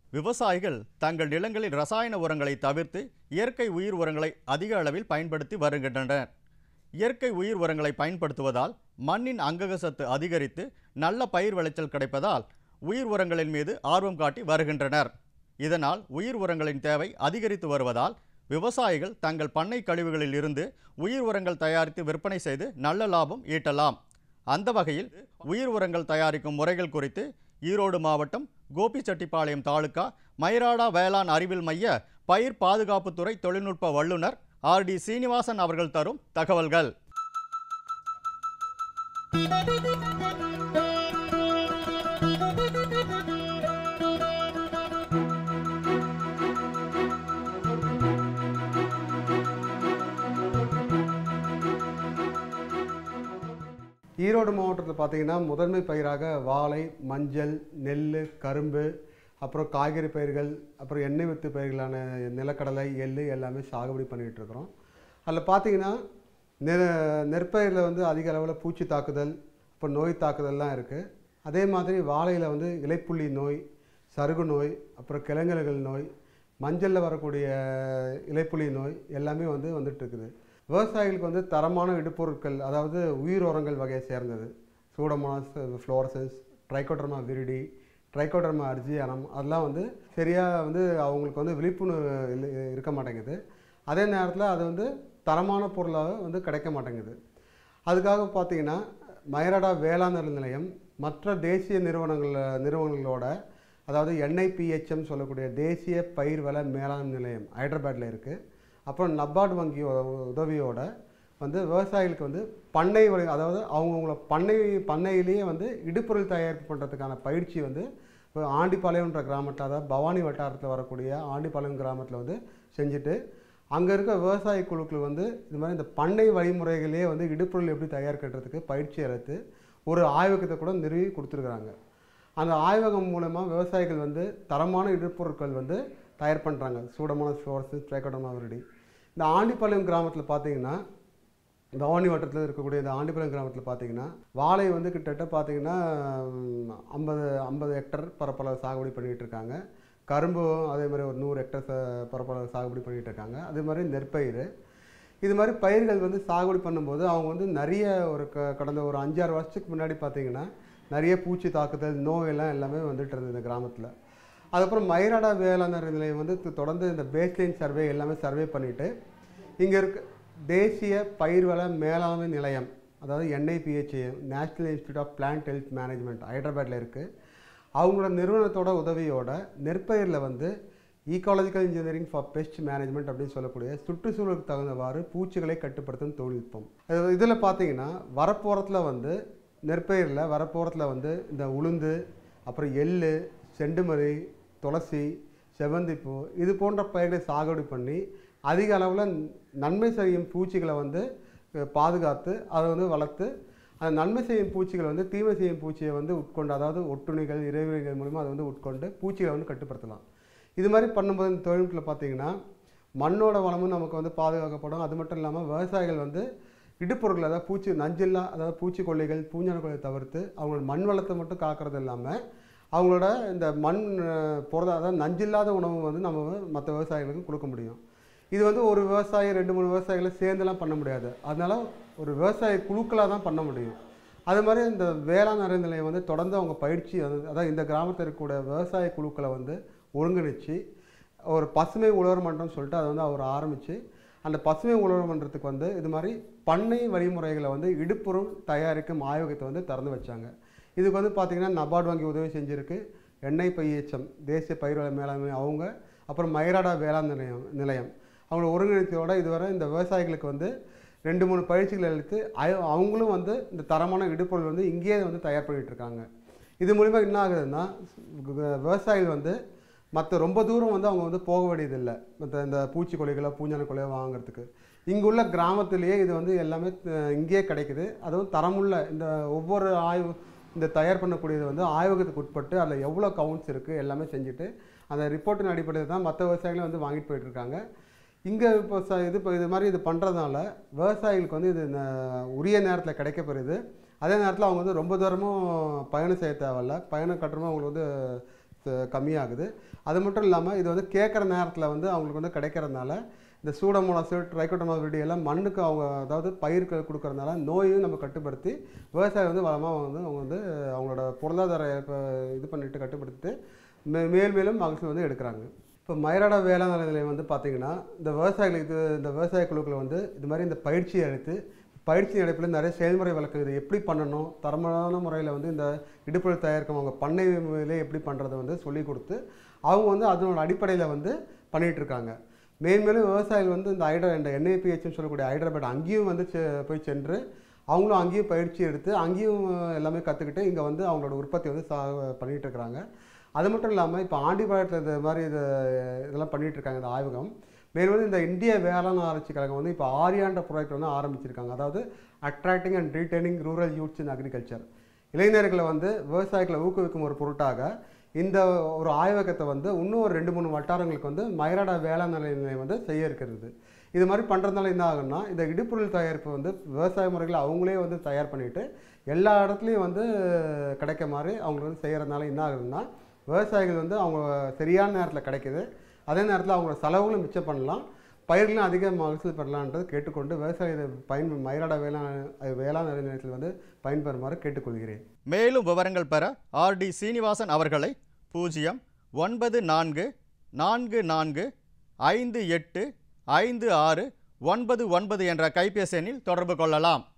விவசாயிகள் தங்கள் நிலங்களில் ரசாயன உரங்களை தவிர்த்து இயற்கை உயிர் உரங்களை அதிக அளவில் பயன்படுத்தி வருகின்றனர் இயற்கை உயிர் உரங்களை பயன்படுத்துவதால் மண்ணின் அங்கக சத்து அதிகரித்து நல்ல பயிர் விளைச்சல் கிடைப்பதால் உயிர் உரங்களின் மீது ஆர்வம் காட்டி வருகின்றனர் இதனால் உயிர் உரங்களின் தேவை அதிகரித்து வருவதால் விவசாயிகள் தங்கள் பண்ணை கழிவுகளில் இருந்து உயிர் உரங்கள் தயாரித்து விற்பனை செய்து நல்ல லாபம் ஈட்டலாம் அந்த வகையில் உயிர் உரங்கள் தயாரிக்கும் முறைகள் குறித்து ஈரோடு மாவட்டம் கோபிச்செட்டிப்பாளையம் தாலுகா மயிராடா வேளாண் அறிவியல் மைய பயிர் பாதுகாப்புத்துறை தொழில்நுட்ப வல்லுநர் ஆர் டி சீனிவாசன் அவர்கள் தரும் தகவல்கள் ஈரோடு மாவட்டத்தில் பார்த்தீங்கன்னா முதன்மை பயிராக வாழை மஞ்சள் நெல் கரும்பு அப்புறம் காய்கறி பயிர்கள் அப்புறம் எண்ணெய் வித்து பயிர்களான நிலக்கடலை எள்ளு எல்லாமே சாகுபடி பண்ணிகிட்டு இருக்கிறோம் அதில் பார்த்தீங்கன்னா நெ நெற்பயிரில் வந்து அதிக அளவில் பூச்சி தாக்குதல் அப்புறம் நோய் தாக்குதல்லாம் இருக்குது அதே மாதிரி வாழையில் வந்து இலைப்புள்ளி நோய் சருகு நோய் அப்புறம் கிழங்கல்கள் நோய் மஞ்சளில் வரக்கூடிய இலைப்புள்ளி நோய் எல்லாமே வந்து வந்துட்டு இருக்குது விவசாயிகளுக்கு வந்து தரமான இடுபொருட்கள் அதாவது உயிர் உரங்கள் வகையை சேர்ந்தது Pseudomonas fluorescens Trichoderma viride Trichoderma harzianum அதெல்லாம் வந்து சரியாக வந்து அவங்களுக்கு வந்து விழிப்புணர்வு இல்லை- இருக்க மாட்டேங்குது அதே நேரத்தில் அது வந்து தரமான பொருளாக வந்து கிடைக்க மாட்டேங்குது அதுக்காக பார்த்தீங்கன்னா மயராடா வேளாண் நிலையம் மற்ற தேசிய நிறுவனங்கள் நிறுவனங்களோட அதாவது என்ஐபிஹெச்எம் சொல்லக்கூடிய தேசிய பயிர் வள மேலாண் நிலையம் ஹைதராபாத்தில் இருக்குது அப்புறம் நபார்டு வங்கி உ- உதவியோட வந்து விவசாயிகளுக்கு வந்து பண்ணை வழி அதாவது அவங்கவுங்கள பண்ணை பண்ணையிலேயே வந்து இடுபொருள் தயாரிப்பு பண்ணுறதுக்கான பயிற்சி வந்து இப்போ ஆண்டிப்பாளையம்ன்ற கிராமத்தில் அதாவது பவானி வட்டாரத்தில் வரக்கூடிய ஆண்டிப்பாளையம் கிராமத்தில் வந்து செஞ்சுட்டு அங்கே இருக்க விவசாய குழுக்கள் வந்து இது மாதிரி இந்த பண்ணை வழிமுறைகளே வந்து இடுபொருள் எப்படி தயாரிக்கிறதுக்கு பயிற்சி அளித்து ஒரு ஆய்வகத்தை கூட நிறுவி கொடுத்துருக்குறாங்க அந்த ஆய்வகம் மூலமாக விவசாயிகள் வந்து தரமான இடுபொருட்கள் வந்து தயார் பண்ணுறாங்க சூடமான சோர்ஸு ட்ரைகோடமா விரடி இந்த ஆண்டிப்பாளையம் கிராமத்தில் பார்த்தீங்கன்னா பவானி வட்டத்தில் இருக்கக்கூடிய இந்த ஆண்டிப்பாளையம் கிராமத்தில் பார்த்தீங்கன்னா வாழை வந்து கிட்டத்தட்ட பார்த்தீங்கன்னா ஐம்பது ஐம்பது ஹெக்டர் பரப்பளவு சாகுபடி பண்ணிகிட்டு இருக்காங்க கரும்பும் அதே மாதிரி ஒரு நூறு ஹெக்டர் ச- பரப்பளவு சாகுபடி பண்ணிகிட்டு இருக்காங்க அதே மாதிரி நெற்பயிர் இது மாதிரி பயிர்கள் வந்து சாகுபடி பண்ணும்போது அவங்க வந்து நிறைய ஒரு க கடந்த ஒரு அஞ்சாறு வருஷத்துக்கு முன்னாடி பார்த்தீங்கன்னா நிறைய பூச்சி தாக்குதல் நோயெல்லாம் எல்லாமே வந்துட்டு இருந்தது இந்த கிராமத்தில் அதுக்கப்புறம் மயிராடா வேளாண் நிலையம் வந்து து- தொடர்ந்து இந்த பேஸ்லைன் சர்வே எல்லாமே சர்வே பண்ணிவிட்டு இங்கே இருக்க தேசிய பயிர்வள மேலாண்மை நிலையம் அதாவது NIPHM national institute of plant health management ஹைதராபாத்தில் இருக்குது அவங்களோட நிறுவனத்தோட உதவியோட நெற்பயிரில் வந்து ecological engineering for pest management அப்படின்னு சொல்லக்கூடிய சுற்றுச்சூழலுக்கு தகுந்தவாறு பூச்சிகளை கட்டுப்படுத்தும் தொழில்நுட்பம் இதில் பார்த்தீங்கன்னா வரப்போரத்தில் வந்து நெற்பயிரில் வரப்போரத்தில் வந்து இந்த உளுந்து அப்புறம் எள்ளு செண்டுமரி துளசி செவந்திப்பூ இது போன்ற பயிர்களை சாகுபடி பண்ணி அதிக அளவில் நன்மை செய்யும் பூச்சிகளை வந்து அஹ், பாதுகாத்து அதை வந்து வளர்த்து அந்த நன்மை செய்யும் பூச்சிகளை வந்து தீமை செய்யும் பூச்சியை வந்து உட்கொண்டு அதாவது ஒட்டுண்ணிகள் இறைவிகள் மூலமாக அதை வந்து உட்கொண்டு பூச்சிகளை வந்து கட்டுப்படுத்தலாம் இது மாதிரி பண்ணும்போது இந்த தொழில்நுட்பத்தில் பார்த்தீங்கன்னா மண்ணோட வளமும் நமக்கு வந்து பாதுகாக்கப்படும் அது மட்டும் இல்லாமல் விவசாயிகள் வந்து இடுப்பொருட்கள் அதாவது பூச்சி நஞ்சில்லா அதாவது பூச்சிக்கொல்லிகள் பூஞ்சான கொல்லியை தவிர்த்து அவங்களோட மண் வளத்தை மட்டும் காக்கிறது இல்லாமல் அவங்களோட இந்த மண் அஹ், புரத அதாவது நஞ்சில்லாத உணவு வந்து நம்ம மற்ற விவசாயிகளுக்கு கொடுக்க முடியும் இது வந்து ஒரு விவசாயி ரெண்டு மூணு விவசாயிகளை சேர்ந்துலாம் பண்ண முடியாது அதனால ஒரு விவசாய குழுக்களாக தான் பண்ண முடியும் அது மாதிரி இந்த வேளாண் அறநிலையம் வந்து தொடர்ந்து அவங்க பயிற்சி வந்து அதாவது இந்த கிராமத்தில் இருக்கக்கூடிய விவசாய குழுக்களை வந்து ஒருங்கிணைச்சு ஒரு பசுமை உழவர் மன்றம் சொல்லிட்டு அதை வந்து அவர் ஆரம்பித்து அந்த பசுமை உழவர் மன்றத்துக்கு வந்து இது மாதிரி பண்ணை வழிமுறைகளை வந்து இடுப்பொருள் தயாரிக்கும் ஆய்வகத்தை வந்து திறந்து வச்சாங்க இதுக்கு வந்து பார்த்திங்கன்னா நபார்டு வங்கி உதவி செஞ்சுருக்கு எண்ணெய் பையச்சம் தேசிய பயிர் வள மேலாண்மை அவங்க அப்புறம் மயிராடா வேளாண் நிலையம் நிலையம் அவங்களோட ஒருங்கிணைத்தோட இதுவரை இந்த விவசாயிகளுக்கு வந்து ரெண்டு மூணு பயிற்சிகள் அளித்து அய- அவங்களும் வந்து இந்த தரமான இடுபொருள் வந்து இங்கேயே வந்து தயார் பண்ணிட்டு இருக்காங்க இது மூலிமா என்ன ஆகுதுன்னா வி- விவசாயிகள் வந்து மற்ற ரொம்ப தூரம் வந்து அவங்க வந்து போக வேண்டியதில்லை மற்ற இந்த பூச்சிக்கொல்லிகளோ பூஞ்சான கொலையோ வாங்குறதுக்கு இங்குள்ள கிராமத்திலேயே இது வந்து எல்லாமே அஹ், இங்கேயே கிடைக்குது அதுவும் தரமுள்ள இந்த ஒவ்வொரு ஆய்வு இந்த தயார் பண்ணக்கூடியது வந்து ஆய்வகத்துக்கு உட்பட்டு அதில் எவ்வளோ கவுண்ட்ஸ் இருக்குது எல்லாமே செஞ்சுட்டு அந்த ரிப்போர்ட்டின் அடிப்படையில் தான் மற்ற விவசாயிகளும் வந்து வாங்கிட்டு போயிட்டு இருக்காங்க இங்கே இப்போ ச இது இப்போ இது மாதிரி இது பண்ணுறதுனால விவசாயிகளுக்கு வந்து இது ந- உரிய நேரத்தில் கிடைக்கப்படுது அதே நேரத்தில் அவங்க வந்து ரொம்ப தூரமும் பயணம் செய்ய தேவையில்ல பயண கட்டணமும் அவங்களுக்கு வந்து த- கம்மியாகுது அது மட்டும் இல்லாமல் இது வந்து கேட்குற நேரத்தில் வந்து அவங்களுக்கு வந்து கிடைக்கிறதுனால இந்த சூடமோனாசு ட்ரைகோட்டோமாவிடி எல்லாம் மண்ணுக்கு அவங்க அதாவது பயிருக்கு கொடுக்கறதுனால நோயும் நம்ம கட்டுப்படுத்தி விவசாயம் வந்து வளமாக வந்து அவங்க வந்து அவங்களோட பொருளாதார இப்போ இது பண்ணிட்டு கட்டுப்படுத்திட்டு மே மேல் மேலும் மகசூல் வந்து எடுக்கிறாங்க இப்போ மயிலாட வேளாண் நிலையம் வந்து பார்த்திங்கன்னா இந்த விவசாயிகளுக்கு இது இந்த விவசாய குழுக்களை வந்து இது மாதிரி இந்த பயிற்சியை எடுத்து பயிற்சி அடிப்பில் நிறைய செயல்முறை விளக்கு இது எப்படி பண்ணணும் தரமான முறையில் வந்து இந்த இடுப்பொருள் தயாரிக்கும் அவங்க பண்ணை முறையிலே எப்படி பண்ணுறதை வந்து சொல்லி கொடுத்து அவங்க வந்து அதனோட அடிப்படையில் வந்து பண்ணிகிட்டு இருக்காங்க மேன்மேலும் விவசாயிகள் வந்து இந்த ஹைட்ரா இந்த என்ஐபிஹெச்னு சொல்லக்கூடிய ஹைதராபாத் அங்கேயும் வந்து செ- போய் சென்று அவங்களும் அங்கேயும் பயிற்சி எடுத்து அங்கேயும் எல்லாமே கற்றுக்கிட்டு இங்கே வந்து அவங்களோட உற்பத்தி வந்து சா பண்ணிகிட்டு இருக்கிறாங்க அது மட்டும் இல்லாமல் இப்போ ஆண்டிபாளையத்தில் இந்த மாதிரி இது இதெல்லாம் பண்ணிகிட்டு இருக்காங்க இந்த ஆய்வகம் மேலும் வந்து இந்த இந்திய வேளாண் ஆராய்ச்சி கழகம் வந்து இப்போ ஆரியான்ற ப்ராஜெக்ட் வந்து ஆரம்பிச்சிருக்காங்க அதாவது attracting and retaining rural youths in agriculture இளைஞர்களை வந்து விவசாயிகளை ஊக்குவிக்கும் ஒரு பொருட்டாக இந்த ஒரு ஆய்வகத்தை வந்து இன்னும் ஒரு ரெண்டு மூணு வட்டாரங்களுக்கு வந்து மயிலாட வேளாண் நிலையம் வந்து செய்ய இருக்கிறது இது மாதிரி பண்ணுறதுனால என்ன ஆகும்னா இந்த இடுப்பொருள் தயாரிப்பு வந்து விவசாய முறைகளை அவங்களே வந்து தயார் பண்ணிட்டு எல்லா இடத்துலையும் வந்து கிடைக்க மாதிரி அவங்க வந்து செய்கிறதுனால என்ன ஆகுதுன்னா விவசாயிகள் வந்து அவங்க சரியான நேரத்தில் கிடைக்குது அதே நேரத்தில் அவங்களோட செலவுகளும் மிச்சம் பண்ணலாம் பயிர்களும் அதிக மகசூல் பெறலான்றது கேட்டுக்கொண்டு விவசாய பயன் மயிலாட வேளாண் வேளாண் நிலையத்தில் வந்து பயன்பெறுமாறு கேட்டுக்கொள்கிறேன் மேலும் விவரங்கள் பெற ஆர்டி சீனிவாசன் அவர்களை பூஜ்ஜியம் ஒன்பது நான்கு நான்கு நான்கு ஐந்து எட்டு ஐந்து ஆறு ஒன்பது ஒன்பது என்ற கைபேசி எண்ணில் தொடர்பு கொள்ளலாம்